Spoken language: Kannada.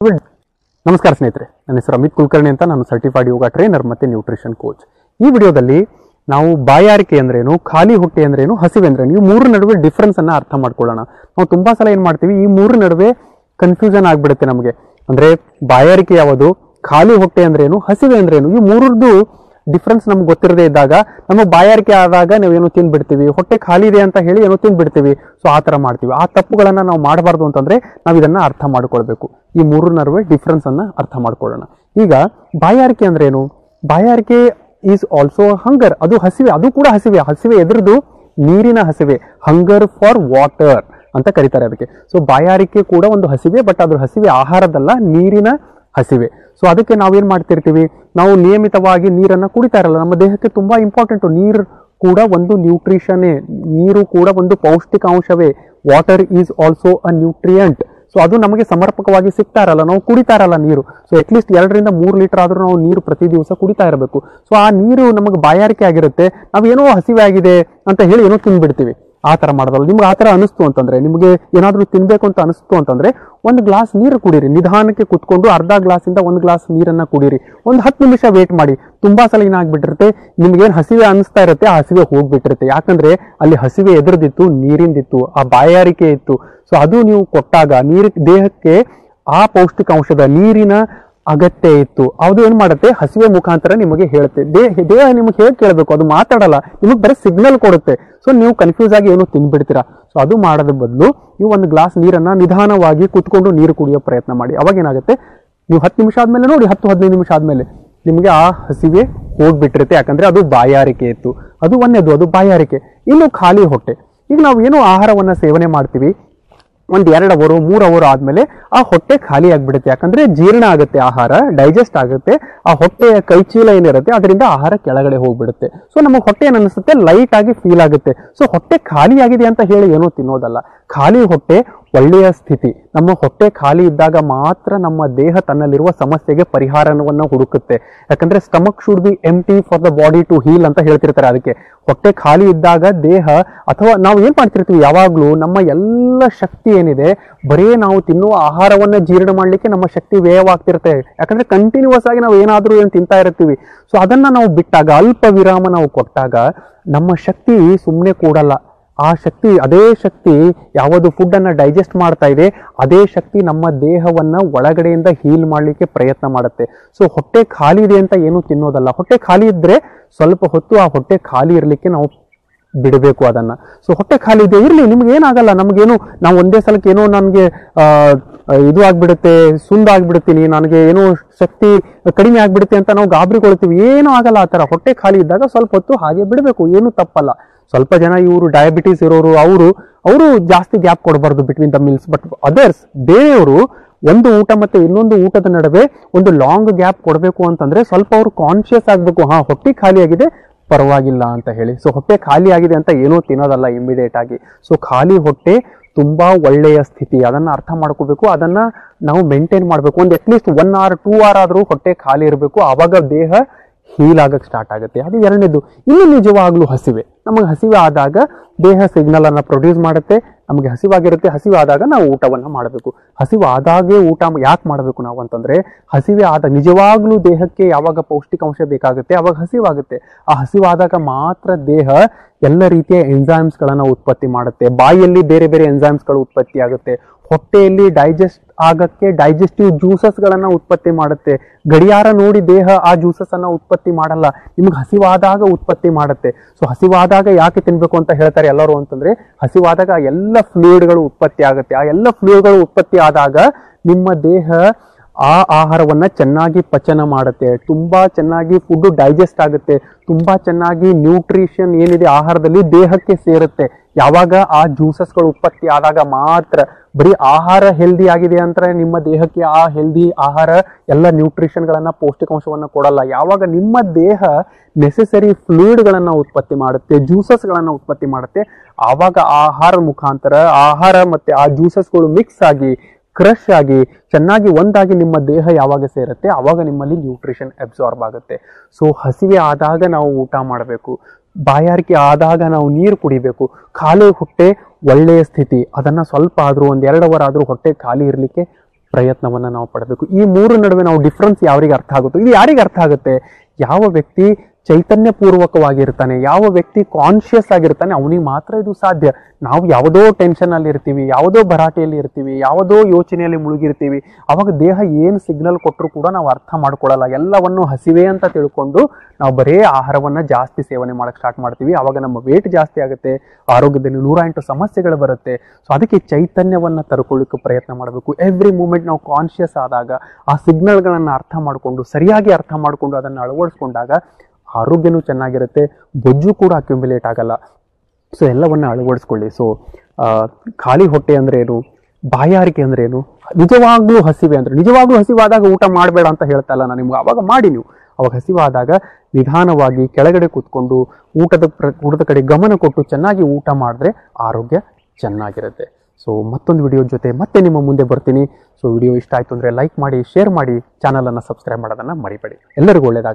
ನಮಸ್ಕಾರ ಸ್ನೇಹಿತರೆ ನನ್ನ ಹೆಸರು ಅಮಿತ್ ಕುಲಕರ್ಣಿ ಅಂತ ನಾನು ಸರ್ಟಿಫೈಡ್ ಯೋಗ ಟ್ರೈನರ್ ಮತ್ತೆ ನ್ಯೂಟ್ರಿಷನ್ ಕೋಚ್ ಈ ವಿಡಿಯೋದಲ್ಲಿ ನಾವು ಬಾಯಾರಿಕೆ ಅಂದ್ರೇನು ಖಾಲಿ ಹೊಟ್ಟೆ ಅಂದ್ರೇನು ಹಸಿವೆ ಅಂದ್ರೇನು ಈ ಮೂರು ನಡುವೆ ಡಿಫ್ರೆನ್ಸ್ ಅನ್ನ ಅರ್ಥ ಮಾಡ್ಕೊಳ್ಳೋಣ ನಾವು ತುಂಬಾ ಸಲ ಏನ್ ಮಾಡ್ತೀವಿ ಈ ಮೂರು ನಡುವೆ ಕನ್ಫ್ಯೂಷನ್ ಆಗ್ಬಿಡುತ್ತೆ ನಮಗೆ ಅಂದ್ರೆ ಬಾಯಾರಿಕೆ ಯಾವುದು ಖಾಲಿ ಹೊಟ್ಟೆ ಅಂದ್ರೇನು ಹಸಿವೆ ಅಂದ್ರೇನು ಈ ಮೂರದ್ದು ಡಿಫ್ರೆನ್ಸ್ ನಮ್ಗೆ ಗೊತ್ತಿರದೇ ಇದ್ದಾಗ ನಮ್ಮ ಬಾಯಾರಿಕೆ ಆದಾಗ ನಾವೇನೋ ತಿಂದ್ಬಿಡ್ತೀವಿ ಹೊಟ್ಟೆ ಖಾಲಿ ಇದೆ ಅಂತ ಹೇಳಿ ಏನೋ ತಿಂದ್ಬಿಡ್ತೀವಿ ಸೊ ಆ ಥರ ಮಾಡ್ತೀವಿ ಆ ತಪ್ಪುಗಳನ್ನ ನಾವು ಮಾಡಬಾರ್ದು ಅಂತಂದ್ರೆ ನಾವು ಇದನ್ನ ಅರ್ಥ ಮಾಡ್ಕೊಳ್ಬೇಕು ಈ ಮೂರು ನಡುವೆ ಡಿಫ್ರೆನ್ಸ್ ಅನ್ನ ಅರ್ಥ ಮಾಡ್ಕೊಳ್ಳೋಣ ಈಗ ಬಾಯಾರಿಕೆ ಅಂದ್ರೇನು ಬಾಯಾರಿಕೆ ಈಸ್ ಆಲ್ಸೋ ಹಂಗರ್ ಅದು ಹಸಿವೆ ಅದು ಕೂಡ ಹಸಿವೆ ಹಸಿವೆ ಎದುರದು ನೀರಿನ ಹಸಿವೆ ಹಂಗರ್ ಫಾರ್ ವಾಟರ್ ಅಂತ ಕರೀತಾರೆ ಅದಕ್ಕೆ ಸೊ ಬಾಯಾರಿಕೆ ಕೂಡ ಒಂದು ಹಸಿವೆ ಬಟ್ ಅದ್ರ ಹಸಿವೆ ಆಹಾರದಲ್ಲ ನೀರಿನ ಹಸಿವೆ ಸೊ ಅದಕ್ಕೆ ನಾವೇನ್ ಮಾಡ್ತಿರ್ತೀವಿ ನಾವು ನಿಯಮಿತವಾಗಿ ನೀರನ್ನ ಕುಡಿತಾ ಇರಲ್ಲ ನಮ್ಮ ದೇಹಕ್ಕೆ ತುಂಬಾ ಇಂಪಾರ್ಟೆಂಟ್ ನೀರು ಕೂಡ ಒಂದು ನ್ಯೂಟ್ರಿಷನ್ನೇ ನೀರು ಕೂಡ ಒಂದು ಪೌಷ್ಟಿಕಾಂಶವೇ water is also a nutrient so ಅದು ನಮಗೆ ಸಮರ್ಪಕವಾಗಿ ಸಿಗ್ತಾ ಇರಲ್ಲ ನಾವು ಕುಡಿತಾ ಇರಲ್ಲ ನೀರು ಸೊ ಅಟ್ಲೀಸ್ಟ್ ಎರಡರಿಂದ ಮೂರು ಲೀಟರ್ ಆದ್ರೂ ನಾವು ನೀರು ಪ್ರತಿ ದಿವಸ ಕುಡಿತಾ ಇರಬೇಕು ಸೊ ಆ ನೀರು ನಮಗೆ ಬಾಯಾರಿಕೆ ಆಗಿರುತ್ತೆ ನಾವೇನೋ ಹಸಿವೆ ಆಗಿದೆ ಅಂತ ಹೇಳಿ ಏನೋ ತಿಂದ್ಬಿಡ್ತೀವಿ ಆ ತರ ಮಾಡೋದಲ್ಲ ನಿಮ್ಗೆ ಆ ತರ ಅನಿಸ್ತು ಅಂತಂದ್ರೆ ನಿಮಗೆ ಏನಾದ್ರೂ ತಿನ್ಬೇಕು ಅಂತ ಅನಿಸ್ತು ಅಂತಂದ್ರೆ ಒಂದು ಗ್ಲಾಸ್ ನೀರು ಕುಡೀರಿ ನಿಧಾನಕ್ಕೆ ಕುತ್ಕೊಂಡು ಅರ್ಧ ಗ್ಲಾಸಿಂದ ಒಂದು ಗ್ಲಾಸ್ ನೀರನ್ನ ಕುಡೀರಿ ಒಂದು ಹತ್ತು ನಿಮಿಷ ವೇಟ್ ಮಾಡಿ ತುಂಬಾ ಸಲ ಏನಾಗ್ಬಿಟ್ಟಿರುತ್ತೆ ನಿಮ್ಗೇನ್ ಹಸಿವೆ ಅನಿಸ್ತಾ ಇರುತ್ತೆ ಆ ಹಸಿವೆ ಹೋಗ್ಬಿಟ್ಟಿರುತ್ತೆ ಯಾಕಂದ್ರೆ ಅಲ್ಲಿ ಹಸಿವೆ ಎದುರ್ದಿತ್ತು ನೀರಿಂದಿತ್ತು ಆ ಬಾಯಾರಿಕೆ ಇತ್ತು ಸೊ ಅದು ನೀವು ಕೊಟ್ಟಾಗ ನೀರು ದೇಹಕ್ಕೆ ಆ ಪೌಷ್ಟಿಕಾಂಶದ ನೀರಿನ ಅಗತ್ಯ ಇತ್ತು ಅದು ಏನ್ ಮಾಡುತ್ತೆ ಹಸಿವೆ ಮುಖಾಂತರ ನಿಮಗೆ ಹೇಳುತ್ತೆ ದೇಹ ದೇಹ ನಿಮಗೆ ಹೇಗೆ ಕೇಳಬೇಕು ಅದು ಮಾತಾಡಲ್ಲ ನಿಮಗೆ ಬರೀ ಸಿಗ್ನಲ್ ಕೊಡುತ್ತೆ ಸೊ ನೀವು ಕನ್ಫ್ಯೂಸ್ ಆಗಿ ಏನು ತಿನ್ಬಿಡ್ತೀರಾ ಸೊ ಅದು ಮಾಡೋದ ಬದಲು ನೀವು ಒಂದು ಗ್ಲಾಸ್ ನೀರನ್ನ ನಿಧಾನವಾಗಿ ಕುತ್ಕೊಂಡು ನೀರು ಕುಡಿಯೋ ಪ್ರಯತ್ನ ಮಾಡಿ ಅವಾಗ ಏನಾಗುತ್ತೆ ನೀವು ಹತ್ತು ನಿಮಿಷ ಆದ್ಮೇಲೆ ನೋಡಿ ಹತ್ತು ಹದಿನೈದು ನಿಮಿಷ ಆದ್ಮೇಲೆ ನಿಮಗೆ ಆ ಹಸಿವೆ ಹೋಗ್ಬಿಟ್ಟಿರುತ್ತೆ ಯಾಕಂದ್ರೆ ಅದು ಬಾಯಾರಿಕೆ ಇತ್ತು ಅದು ಒಂದೇದು ಅದು ಬಾಯಾರಿಕೆ ಇನ್ನು ಖಾಲಿ ಹೊಟ್ಟೆ ಈಗ ನಾವು ಏನೋ ಆಹಾರವನ್ನ ಸೇವನೆ ಮಾಡ್ತೀವಿ ಒಂದ್ ಎರಡು ಅವರು ಮೂರು ಅವರು ಆದ್ಮೇಲೆ ಆ ಹೊಟ್ಟೆ ಖಾಲಿ ಆಗ್ಬಿಡುತ್ತೆ ಯಾಕಂದ್ರೆ ಜೀರ್ಣ ಆಗುತ್ತೆ ಆಹಾರ ಡೈಜೆಸ್ಟ್ ಆಗುತ್ತೆ ಆ ಹೊಟ್ಟೆಯ ಕೈಚೀಲ ಏನಿರುತ್ತೆ ಅದರಿಂದ ಆಹಾರ ಕೆಳಗಡೆ ಹೋಗ್ಬಿಡುತ್ತೆ ಸೊ ನಮಗೆ ಹೊಟ್ಟೆ ಏನ್ ಅನಿಸುತ್ತೆ ಲೈಟ್ ಆಗಿ ಫೀಲ್ ಆಗುತ್ತೆ ಸೊ ಹೊಟ್ಟೆ ಖಾಲಿ ಆಗಿದೆ ಅಂತ ಹೇಳಿ ಏನೂ ತಿನ್ನೋದಲ್ಲ ಖಾಲಿ ಹೊಟ್ಟೆ ಒಳ್ಳೆಯ ಸ್ಥಿತಿ ನಮ್ಮ ಹೊಟ್ಟೆ ಖಾಲಿ ಇದ್ದಾಗ ಮಾತ್ರ ನಮ್ಮ ದೇಹ ತನ್ನಲ್ಲಿರುವ ಸಮಸ್ಯೆಗೆ ಪರಿಹಾರವನ್ನ ಹುಡುಕುತ್ತೆ ಯಾಕಂದ್ರೆ stomach should be empty for the body to heal ಅಂತ ಹೇಳ್ತಿರ್ತಾರೆ ಅದಕ್ಕೆ ಹೊಟ್ಟೆ ಖಾಲಿ ಇದ್ದಾಗ ದೇಹ ಅಥವಾ ನಾವು ಏನ್ ಮಾಡ್ತಿರ್ತೀವಿ ಯಾವಾಗ್ಲೂ ನಮ್ಮ ಎಲ್ಲ ಶಕ್ತಿ ಏನಿದೆ ಬರೀ ನಾವು ತಿನ್ನುವ ಆಹಾರವನ್ನ ಜೀರ್ಣ ಮಾಡ್ಲಿಕ್ಕೆ ನಮ್ಮ ಶಕ್ತಿ ವ್ಯಯವಾಗ್ತಿರುತ್ತೆ ಯಾಕಂದ್ರೆ ಕಂಟಿನ್ಯೂಸ್ ಆಗಿ ನಾವು ಏನಾದ್ರೂ ಏನ್ ತಿಂತಾ ಇರ್ತೀವಿ ಸೊ ಅದನ್ನ ನಾವು ಬಿಟ್ಟಾಗ ಅಲ್ಪ ವಿರಾಮ ನಾವು ಕೊಟ್ಟಾಗ ನಮ್ಮ ಶಕ್ತಿ ಸುಮ್ಮನೆ ಕೂಡಲ್ಲ ಆ ಶಕ್ತಿ ಅದೇ ಶಕ್ತಿ ಯಾವುದು ಫುಡ್ ಅನ್ನ ಡೈಜೆಸ್ಟ್ ಮಾಡ್ತಾ ಇದೆ ಅದೇ ಶಕ್ತಿ ನಮ್ಮ ದೇಹವನ್ನ ಒಳಗಡೆಯಿಂದ ಹೀಲ್ ಮಾಡ್ಲಿಕ್ಕೆ ಪ್ರಯತ್ನ ಮಾಡುತ್ತೆ ಸೊ ಹೊಟ್ಟೆ ಖಾಲಿ ಇದೆ ಅಂತ ಏನು ತಿನ್ನೋದಲ್ಲ ಹೊಟ್ಟೆ ಖಾಲಿ ಇದ್ರೆ ಸ್ವಲ್ಪ ಹೊತ್ತು ಆ ಹೊಟ್ಟೆ ಖಾಲಿ ಇರ್ಲಿಕ್ಕೆ ನಾವು ಬಿಡಬೇಕು ಅದನ್ನ ಸೊ ಹೊಟ್ಟೆ ಖಾಲಿ ಇದೆ ಇರ್ಲಿ ನಿಮ್ಗೆ ಏನಾಗಲ್ಲ ನಮ್ಗೇನು ನಾವು ಒಂದೇ ಸಲಕ್ಕೆ ಏನೋ ನನಗೆ ಇದು ಆಗ್ಬಿಡುತ್ತೆ ಸುಂದ ಆಗ್ಬಿಡ್ತೀನಿ ನನಗೆ ಏನೋ ಶಕ್ತಿ ಕಡಿಮೆ ಆಗ್ಬಿಡುತ್ತೆ ಅಂತ ನಾವು ಗಾಬರಿಗೊಳ್ತೀವಿ ಏನೂ ಆಗಲ್ಲ ಆ ತರ ಹೊಟ್ಟೆ ಖಾಲಿ ಇದ್ದಾಗ ಸ್ವಲ್ಪ ಹೊತ್ತು ಹಾಗೆ ಬಿಡಬೇಕು ಏನು ತಪ್ಪಲ್ಲ ಸ್ವಲ್ಪ ಜನ ಇವರು ಡಯಾಬಿಟೀಸ್ ಇರೋರು ಅವರು ಅವರು ಜಾಸ್ತಿ ಗ್ಯಾಪ್ ಕೊಡಬಾರ್ದು between the meals but others ಬೇರೆಯವರು ಒಂದು ಊಟ ಮತ್ತೆ ಇನ್ನೊಂದು ಊಟದ ನಡುವೆ ಒಂದು ಲಾಂಗ್ ಗ್ಯಾಪ್ ಕೊಡಬೇಕು ಅಂತಂದ್ರೆ ಸ್ವಲ್ಪ ಅವರು ಕಾನ್ಶಿಯಸ್ ಆಗ್ಬೇಕು ಹಾ ಹೊಟ್ಟೆ ಖಾಲಿ ಆಗಿದೆ ಪರವಾಗಿಲ್ಲ ಅಂತ ಹೇಳಿ ಸೊ ಹೊಟ್ಟೆ ಖಾಲಿ ಆಗಿದೆ ಅಂತ ಏನೂ ತಿನ್ನೋದಲ್ಲ ಇಮಿಡಿಯೇಟ್ ಆಗಿ ಸೊ ಖಾಲಿ ಹೊಟ್ಟೆ ತುಂಬಾ ಒಳ್ಳೆಯ ಸ್ಥಿತಿ ಅದನ್ನ ಅರ್ಥ ಮಾಡ್ಕೋಬೇಕು ಅದನ್ನ ನಾವು ಮೇಂಟೈನ್ ಮಾಡಬೇಕು ಒಂದು at least one hour two hour ಆದ್ರೂ ಹೊಟ್ಟೆ ಖಾಲಿ ಇರಬೇಕು ಆವಾಗ ದೇಹ ಹೀಲ್ ಆಗಕ್ಕೆ ಸ್ಟಾರ್ಟ್ ಆಗುತ್ತೆ ಅದು ಎರಡನೇದು ಇನ್ನು ನಿಜವಾಗ್ಲೂ ಹಸಿವೆ ನಮಗೆ ಹಸಿವೆ ಆದಾಗ ದೇಹ ಸಿಗ್ನಲ್ ಅನ್ನ ಪ್ರೊಡ್ಯೂಸ್ ಮಾಡುತ್ತೆ ನಮಗೆ ಹಸಿವಾಗಿರುತ್ತೆ ಹಸಿವೆ ಆದಾಗ ನಾವು ಊಟವನ್ನ ಮಾಡಬೇಕು ಹಸಿವು ಆದಾಗೆ ಊಟ ಯಾಕೆ ಮಾಡಬೇಕು ನಾವು ಅಂತಂದ್ರೆ ಹಸಿವೆ ಆದ ನಿಜವಾಗ್ಲೂ ದೇಹಕ್ಕೆ ಯಾವಾಗ ಪೌಷ್ಟಿಕಾಂಶ ಬೇಕಾಗುತ್ತೆ ಅವಾಗ ಹಸಿವಾಗುತ್ತೆ ಆ ಹಸಿವಾದಾಗ ಮಾತ್ರ ದೇಹ ಎಲ್ಲ ರೀತಿಯ ಎಂಜೈಮ್ಸ್ ಗಳನ್ನ ಉತ್ಪತ್ತಿ ಮಾಡುತ್ತೆ ಬಾಯಿಯಲ್ಲಿ ಬೇರೆ ಬೇರೆ ಎಂಜೈಮ್ಸ್ ಗಳು ಉತ್ಪತ್ತಿ ಆಗುತ್ತೆ ಹೊಟ್ಟೆಯಲ್ಲಿ ಡೈಜೆಸ್ಟ್ ಆಗಕ್ಕೆ ಡೈಜೆಸ್ಟಿವ್ ಜ್ಯೂಸಸ್ ಗಳನ್ನ ಉತ್ಪತ್ತಿ ಮಾಡುತ್ತೆ ಗಡಿಯಾರ ನೋಡಿ ದೇಹ ಆ ಜ್ಯೂಸಸ್ ಅನ್ನ ಉತ್ಪತ್ತಿ ಮಾಡಲ್ಲ ನಿಮ್ಗೆ ಹಸಿವಾದಾಗ ಉತ್ಪತ್ತಿ ಮಾಡುತ್ತೆ ಸೊ ಹಸಿವಾದಾಗ ಯಾಕೆ ತಿನ್ಬೇಕು ಅಂತ ಹೇಳ್ತಾರೆ ಎಲ್ಲರೂ ಅಂತಂದ್ರೆ ಹಸಿವಾದಾಗ ಆ ಎಲ್ಲ ಫ್ಲೂಯಿಡ್ಗಳು ಉತ್ಪತ್ತಿ ಆಗುತ್ತೆ ಆ ಎಲ್ಲ ಫ್ಲೂಯಿಡ್ಗಳು ಉತ್ಪತ್ತಿ ಆದಾಗ ನಿಮ್ಮ ದೇಹ ಆ ಆಹಾರವನ್ನ ಚೆನ್ನಾಗಿ ಪಚನ ಮಾಡುತ್ತೆ ತುಂಬಾ ಚೆನ್ನಾಗಿ ಫುಡ್ ಡೈಜೆಸ್ಟ್ ಆಗುತ್ತೆ ತುಂಬಾ ಚೆನ್ನಾಗಿ ನ್ಯೂಟ್ರಿಷನ್ ಏನಿದೆ ಆಹಾರದಲ್ಲಿ ದೇಹಕ್ಕೆ ಸೇರುತ್ತೆ ಯಾವಾಗ ಆ ಜ್ಯೂಸಸ್ಗಳು ಉತ್ಪತ್ತಿ ಆದಾಗ ಮಾತ್ರ ಬರೀ ಆಹಾರ ಹೆಲ್ದಿ ಆಗಿದೆ ಅಂತ ನಿಮ್ಮ ದೇಹಕ್ಕೆ ಆ ಹೆಲ್ದಿ ಆಹಾರ ಎಲ್ಲ ನ್ಯೂಟ್ರಿಷನ್ ಗಳನ್ನ ಪೌಷ್ಟಿಕಾಂಶವನ್ನ ಕೊಡಲ್ಲ ಯಾವಾಗ ನಿಮ್ಮ ದೇಹ ನೆಸೆಸರಿ ಫ್ಲೂಯಿಡ್ ಗಳನ್ನ ಉತ್ಪತ್ತಿ ಮಾಡುತ್ತೆ ಜ್ಯೂಸಸ್ ಗಳನ್ನ ಉತ್ಪತ್ತಿ ಮಾಡುತ್ತೆ ಆವಾಗ ಆಹಾರ ಮುಖಾಂತರ ಆಹಾರ ಮತ್ತೆ ಆ ಜ್ಯೂಸಸ್ಗಳು ಮಿಕ್ಸ್ ಆಗಿ ಕ್ರಶ್ ಆಗಿ ಚೆನ್ನಾಗಿ ಒಂದಾಗಿ ನಿಮ್ಮ ದೇಹ ಯಾವಾಗ ಸೇರುತ್ತೆ ಆವಾಗ ನಿಮ್ಮಲ್ಲಿ ನ್ಯೂಟ್ರಿಷನ್ ಅಬ್ಸಾರ್ಬ್ ಆಗುತ್ತೆ ಸೊ ಹಸಿವೆ ಆದಾಗ ನಾವು ಊಟ ಮಾಡಬೇಕು ಬಾಯಾರಿಕೆ ಆದಾಗ ನಾವು ನೀರು ಕುಡಿಬೇಕು ಖಾಲಿ ಹೊಟ್ಟೆ ಒಳ್ಳೆಯ ಸ್ಥಿತಿ ಅದನ್ನ ಸ್ವಲ್ಪ ಆದ್ರೂ ಒಂದ್ ಎರಡು ಅವರ್ ಆದ್ರೂ ಹೊಟ್ಟೆ ಖಾಲಿ ಇರ್ಲಿಕ್ಕೆ ಪ್ರಯತ್ನವನ್ನ ನಾವು ಪಡಬೇಕು ಈ ಮೂರು ನಡುವೆ ನಾವು ಡಿಫ್ರೆನ್ಸ್ ಯಾರಿಗೆ ಅರ್ಥ ಆಗುತ್ತೋ ಇದು ಯಾರಿಗೆ ಅರ್ಥ ಆಗುತ್ತೆ ಯಾವ ವ್ಯಕ್ತಿ ಚೈತನ್ಯ ಪೂರ್ವಕವಾಗಿರ್ತಾನೆ ಯಾವ ವ್ಯಕ್ತಿ ಕಾನ್ಶಿಯಸ್ ಆಗಿರ್ತಾನೆ ಅವನಿಗೆ ಮಾತ್ರ ಇದು ಸಾಧ್ಯ ನಾವು ಯಾವುದೋ ಟೆನ್ಷನ್ ಅಲ್ಲಿ ಇರ್ತೀವಿ ಯಾವುದೋ ಭರಾಟೆಯಲ್ಲಿ ಇರ್ತೀವಿ ಯಾವುದೋ ಯೋಚನೆಯಲ್ಲಿ ಮುಳುಗಿರ್ತೀವಿ ಅವಾಗ ದೇಹ ಏನು ಸಿಗ್ನಲ್ ಕೊಟ್ಟರು ಕೂಡ ನಾವು ಅರ್ಥ ಮಾಡ್ಕೊಳ್ಳಲ್ಲ ಎಲ್ಲವನ್ನು ಹಸಿವೆ ಅಂತ ತಿಳ್ಕೊಂಡು ನಾವು ಬರೇ ಆಹಾರವನ್ನ ಜಾಸ್ತಿ ಸೇವನೆ ಮಾಡಕ್ ಸ್ಟಾರ್ಟ್ ಮಾಡ್ತೀವಿ ಅವಾಗ ನಮ್ಮ ವೇಟ್ ಜಾಸ್ತಿ ಆಗುತ್ತೆ ಆರೋಗ್ಯದಲ್ಲಿ ನೂರ ಎಂಟು ಸಮಸ್ಯೆಗಳು ಬರುತ್ತೆ ಸೊ ಅದಕ್ಕೆ ಚೈತನ್ಯವನ್ನ ತರ್ಕೊಳ್ಳಿಕ್ಕೆ ಪ್ರಯತ್ನ ಮಾಡಬೇಕು ಎವ್ರಿ ಮೂಮೆಂಟ್ ನಾವು ಕಾನ್ಶಿಯಸ್ ಆದಾಗ ಆ ಸಿಗ್ನಲ್ಗಳನ್ನ ಅರ್ಥ ಮಾಡಿಕೊಂಡು ಸರಿಯಾಗಿ ಅರ್ಥ ಮಾಡಿಕೊಂಡು ಅದನ್ನು ಅಳವಡಿಸ್ಕೊಂಡಾಗ ಆರೋಗ್ಯನೂ ಚೆನ್ನಾಗಿರುತ್ತೆ ಬೊಜ್ಜು ಕೂಡ ಅಕ್ಯುಮುಲೇಟ್ ಆಗಲ್ಲ ಸೊ ಎಲ್ಲವನ್ನ ಅಳವಡಿಸ್ಕೊಳ್ಳಿ ಸೊ ಖಾಲಿ ಹೊಟ್ಟೆ ಅಂದ್ರೆ ಏನು ಬಾಯಾರಿಕೆ ಅಂದ್ರೆ ಏನು ನಿಜವಾಗ್ಲೂ ಹಸಿವೆ ಅಂದ್ರೆ ನಿಜವಾಗ್ಲೂ ಹಸಿವಾದಾಗ ಊಟ ಮಾಡಬೇಡ ಅಂತ ಹೇಳ್ತಾ ಇಲ್ಲ ನಾನು ನಿಮ್ಗೆ ಅವಾಗ ಮಾಡಿ ನೀವು ಅವಾಗ ಹಸಿವಾದಾಗ ನಿಧಾನವಾಗಿ ಕೆಳಗಡೆ ಕೂತ್ಕೊಂಡು ಊಟದ ಪ್ರ ಊಟದ ಕಡೆ ಗಮನ ಕೊಟ್ಟು ಚೆನ್ನಾಗಿ ಊಟ ಮಾಡಿದ್ರೆ ಆರೋಗ್ಯ ಚೆನ್ನಾಗಿರುತ್ತೆ ಸೊ ಮತ್ತೊಂದು ವಿಡಿಯೋ ಜೊತೆ ಮತ್ತೆ ನಿಮ್ಮ ಮುಂದೆ ಬರ್ತೀನಿ ಸೊ ವಿಡಿಯೋ ಇಷ್ಟ ಆಯ್ತು ಅಂದ್ರೆ ಲೈಕ್ ಮಾಡಿ ಶೇರ್ ಮಾಡಿ ಚಾನಲನ್ನು ಸಬ್ಸ್ಕ್ರೈಬ್ ಮಾಡೋದನ್ನ ಮರಿಬೇಡಿ ಎಲ್ಲರಿಗೂ ಒಳ್ಳೆಯದಾಗ